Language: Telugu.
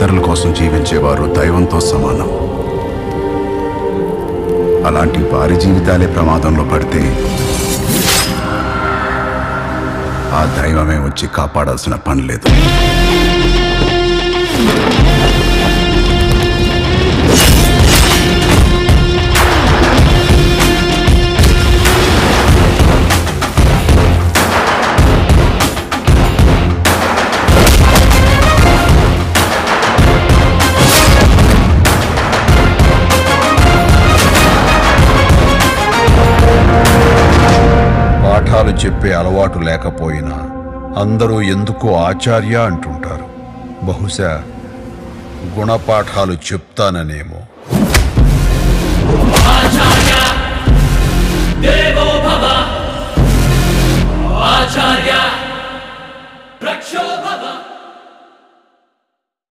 ఇతరుల కోసం జీవించేవారు దైవంతో సమానం అలాంటి వారి జీవితాలే ప్రమాదంలో పడితే ఆ దైవమే వచ్చి కాపాడాల్సిన పని లేదు పాఠాలు చెప్పే అలవాటు లేకపోయినా అందరూ ఎందుకో ఆచార్య అంటుంటారు బహుశా గుణపాఠాలు చెప్తాననేమో దేవో భవ ఆచార్య